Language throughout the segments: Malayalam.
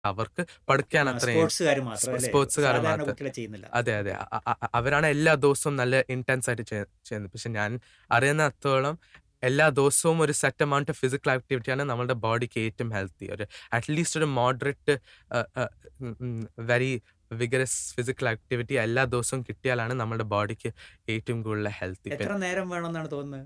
അവർക്ക് പഠിക്കാൻ അത്രയും സ്പോർട്സുകാർ മാത്രം അല്ലേ സ്പോർട്സുകാർ സാധാരണ മാത്രം കുട്ടികളെ ചെയ്യുന്നില്ല അതെ അതെ അ- അ- അ- അവരാണ് എല്ലാ ദിവസവും നല്ല ഇന്റൻസ് ആയിട്ട് ചെയ്യ- ചെയ്യുന്നത് പക്ഷെ ഞാൻ അറിയുന്നിടത്തോളം എല്ലാ ദിവസവും ഒരു സെറ്റ് എമൗണ്ട് ഫിസിക്കൽ ആക്ടിവിറ്റിയാണ് നമ്മുടെ ബോഡിക്ക് ഏറ്റവും ഹെൽത്തി ഒരു അറ്റ്ലീസ്റ്റ് ഒരു moderate very vigorous physical activity എല്ലാ ദിവസവും കിട്ടിയാലാണ് നമ്മുടെ ബോഡിക്ക് ഏറ്റവും കൂടുതൽ ഹെൽത്തി എത്ര നേരം വേണമെന്നാണ് തോന്നുന്നത്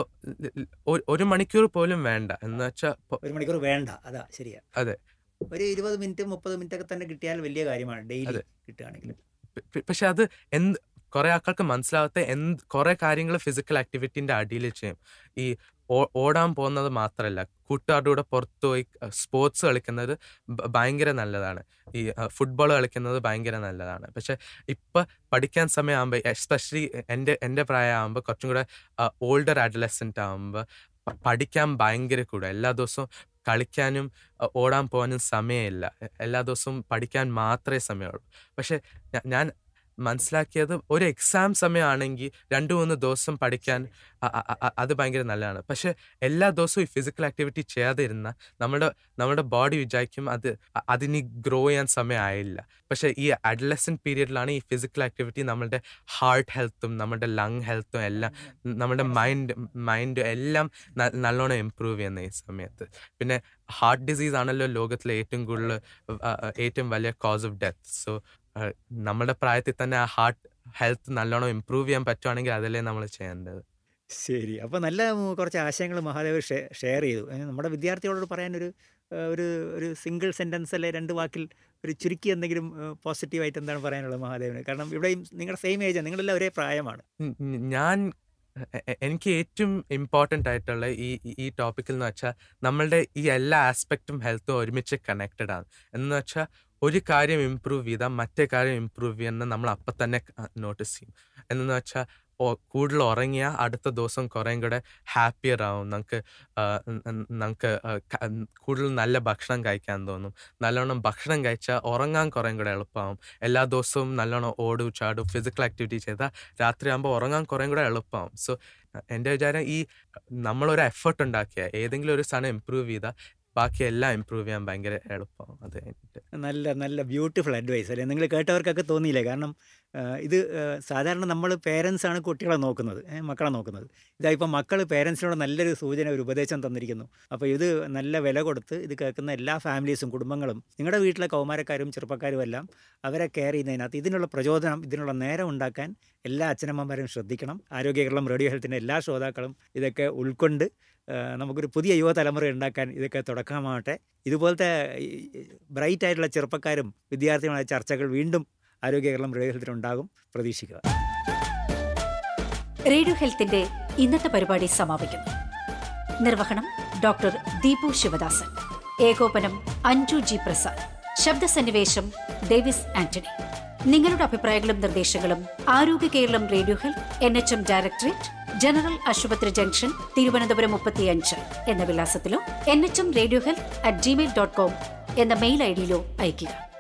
ഒരു മണിക്കൂർ പോലും വേണ്ട എന്ന് വെച്ചാൽ ഒരു മണിക്കൂർ വേണ്ട അതാ ശരിയാ അതെ. ഒരു ഇരുപത് മിനിറ്റ് മുപ്പത് മിനിറ്റ് ഒക്കെ തന്നെ കിട്ടിയാൽ വലിയ കാര്യമാണ് ഡെയിലി അതെ. കിട്ടുകയാണെങ്കിൽ പ- പ- പക്ഷെ അത് എന്ത് കുറെ ആൾക്കാർക്ക് മനസ്സിലാവാത്ത എന്ത് കുറെ കാര്യങ്ങൾ ഫിസിക്കൽ ആക്ടിവിറ്റിന്റെ അടിയിൽ ചെയ്യും ഈ ഓ- ഓടാൻ പോകുന്നത് മാത്രമല്ല കൂട്ടുകാരുടെ കൂടെ പുറത്തു പോയി സ്പോർട്സ് കളിക്കുന്നത് ഭ- ഭയങ്കര നല്ലതാണ് ഈ ഫുട്ബോൾ കളിക്കുന്നത് ഭയങ്കര നല്ലതാണ് പക്ഷെ ഇപ്പൊ പഠിക്കാൻ സമയമാകുമ്പോൾ എസ്പെഷ്യലി എൻ്റെ എൻ്റെ പ്രായമാകുമ്പോൾ കുറച്ചും കൂടെ ഓൾഡർ അഡലസെൻ്റ് ആകുമ്പോൾ പഠിക്കാൻ ഭയങ്കര കൂടുക എല്ലാ ദിവസവും കളിക്കാനും അഹ് ഓടാൻ പോകാനും സമയമില്ല എ- എല്ലാ ദിവസവും പഠിക്കാൻ മാത്രമേ സമയമുള്ളൂ പക്ഷെ ഞ- ഞാൻ മനസ്സിലാക്കിയത് ഒരു എക്സാം സമയമാണെങ്കിൽ രണ്ടു മൂന്ന് ദിവസം പഠിക്കാൻ അ- അ- അ- അത് ഭയങ്കര നല്ലതാണ് പക്ഷെ എല്ലാ ദിവസവും ഈ ഫിസിക്കൽ ആക്ടിവിറ്റി ചെയ്യാതെ ഇരുന്ന നമ്മുടെ നമ്മുടെ ബോഡി വിചാരിക്കും അത് അ- അതിനി ഗ്രോ ചെയ്യാൻ സമയമായില്ല പക്ഷെ ഈ അഡലസൻ പീരീഡിലാണ് ഈ ഫിസിക്കൽ ആക്ടിവിറ്റി നമ്മുടെ ഹാർട്ട് ഹെൽത്തും നമ്മുടെ ലങ് ഹെൽത്തും എല്ലാം നമ്മുടെ മൈൻഡ് മൈൻഡ് എല്ലാം ന- നല്ലോണം ഇമ്പ്രൂവ് ചെയ്യുന്ന ഈ സമയത്ത് പിന്നെ ഹാർട്ട് ഡിസീസ് ആണല്ലോ ലോകത്തിലെ ഏറ്റവും കൂടുതൽ അഹ് അഹ് ഏറ്റവും വലിയ കോസ് ഓഫ് ഡെത്ത് സോ നമ്മുടെ പ്രായത്തിൽ തന്നെ ആ ഹാർട്ട് ഹെൽത്ത് നല്ലോണം ഇമ്പ്രൂവ് ചെയ്യാൻ പറ്റുവാണെങ്കിൽ അതല്ലേ നമ്മൾ ചെയ്യേണ്ടത് ശരി അപ്പോൾ നല്ല ഉം, കുറച്ച് ആശയങ്ങൾ മഹാദേവ് ഷെ- ഷെയർ ചെയ്തു ഏ, നമ്മുടെ വിദ്യാർത്ഥികളോട് പറയാനൊരു ഏ, ഒരു ഒരു സിംഗിൾ സെൻറ്റൻസ് അല്ലെ രണ്ട് വാക്കിൽ ഒരു ചുരുക്കി എന്തെങ്കിലും പോസിറ്റീവായിട്ട് എന്താണ് പറയാനുള്ളത് മഹാദേവിന് കാരണം ഇവിടെയും നിങ്ങളുടെ സെയിം ഏജാണ് നിങ്ങളെല്ലാം ഒരേ പ്രായമാണ് ഉം, ഉം, ഞാൻ എ- എ- എനിക്ക് ഏറ്റവും ഇമ്പോർട്ടൻ്റ് ആയിട്ടുള്ള ഈ ഈ- ഈ ടോപ്പിക്കിൽ എന്ന് വെച്ചാൽ നമ്മളുടെ ഈ എല്ലാ ആസ്പെക്റ്റും ഹെൽത്തും ഒരുമിച്ച് കണക്റ്റഡ് ആണ് എന്ന് വെച്ചാൽ ഒരു കാര്യം ഇമ്പ്രൂവ് ചെയ്താൽ മറ്റേ കാര്യം ഇമ്പ്രൂവ് ചെയ്യുന്ന നമ്മൾ അപ്പം തന്നെ നോട്ടീസ് ചെയ്യും എന്ന് വെച്ചാൽ കൂടുതൽ ഉറങ്ങിയാൽ അടുത്ത ദിവസം കുറേയും കൂടെ ഹാപ്പിയർ ആവും നമുക്ക് നമുക്ക് കൂടുതൽ നല്ല ഭക്ഷണം കഴിക്കാൻ തോന്നും നല്ലോണം ഭക്ഷണം കഴിച്ചാൽ ഉറങ്ങാൻ കുറേയും കൂടെ എളുപ്പമാവും എല്ലാ ദിവസവും നല്ലോണം ഓടും ചാടും ഫിസിക്കൽ ആക്ടിവിറ്റി ചെയ്താൽ രാത്രിയാകുമ്പോൾ ഉറങ്ങാൻ കുറേയും കൂടെ എളുപ്പമാവും സോ എൻ്റെ വിചാരം ഈ നമ്മളൊരു എഫേർട്ട് ഉണ്ടാക്കിയ ഏതെങ്കിലും ഒരു സാധനം ഇമ്പ്രൂവ് ചെയ്താൽ ബാക്കി എല്ലാം ഇമ്പ്രൂവ് ചെയ്യാൻ ഭയങ്കര എളുപ്പമാവും അത് കഴിഞ്ഞിട്ട് നല്ല നല്ല ബ്യൂട്ടിഫുൾ അഡ്വൈസ് അല്ലേ നിങ്ങൾ കേട്ടവർക്കൊക്കെ തോന്നിയില്ലേ കാരണം ആ, ഇത് ആ, സാധാരണ നമ്മൾ പേരൻസാണ് കുട്ടികളെ നോക്കുന്നത് ഏ, മക്കളെ നോക്കുന്നത് ഇതായിപ്പോൾ മക്കൾ പേരൻസിനോട് നല്ലൊരു സൂചന ഒരു ഉപദേശം തന്നിരിക്കുന്നു അപ്പോൾ ഇത് നല്ല വില കൊടുത്ത് ഇത് കേൾക്കുന്ന എല്ലാ ഫാമിലീസും കുടുംബങ്ങളും നിങ്ങളുടെ വീട്ടിലെ കൗമാരക്കാരും ചെറുപ്പക്കാരും എല്ലാം അവരെ കെയർ ചെയ്യുന്നതിനകത്ത് ഇതിനുള്ള പ്രചോദനം ഇതിനുള്ള നേരം ഉണ്ടാക്കാൻ എല്ലാ അച്ഛനമ്മമാരും ശ്രദ്ധിക്കണം ആരോഗ്യ കേരളം റേഡിയോ ഹെൽത്തിൻ്റെ എല്ലാ ശ്രോതാക്കളും ഇതൊക്കെ ഉൾക്കൊണ്ട് ആ, നമുക്കൊരു പുതിയ യുവതലമുറ ഉണ്ടാക്കാൻ ഇതൊക്കെ തുടക്കമാവട്ടെ ഇതുപോലത്തെ ബ്രൈറ്റ് ആയിട്ടുള്ള ചെറുപ്പക്കാരും വിദ്യാർത്ഥികളുമായ ചർച്ചകൾ വീണ്ടും ആരോഗ്യ കേരളം റേഡിയോ ഹെൽത്തിനുണ്ടാകും പ്രതീക്ഷിക്കുക റേഡിയോ ഹെൽത്തിന്റെ ഇന്നത്തെ പരിപാടി സമാപിക്കുന്നു നിർവഹണം ഡോക്ടർ ദീപു ശിവദാസൻ ഏകോപനം അഞ്ജു ജി പ്രസാദ് ശബ്ദസന്നിവേശം ഡേവിസ് ആന്റണി നിങ്ങളുടെ അഭിപ്രായങ്ങളും നിർദ്ദേശങ്ങളും Arogya Keralam radio health N H M directorate general ആശുപത്രി ജംഗ്ഷൻ തിരുവനന്തപുരം മുപ്പത്തിയഞ്ച് എന്ന വിലാസത്തിലോ N H M radio health at Gmail dot com എന്ന മെയിൽ ഐ ഡിയിലോ അയയ്ക്കുക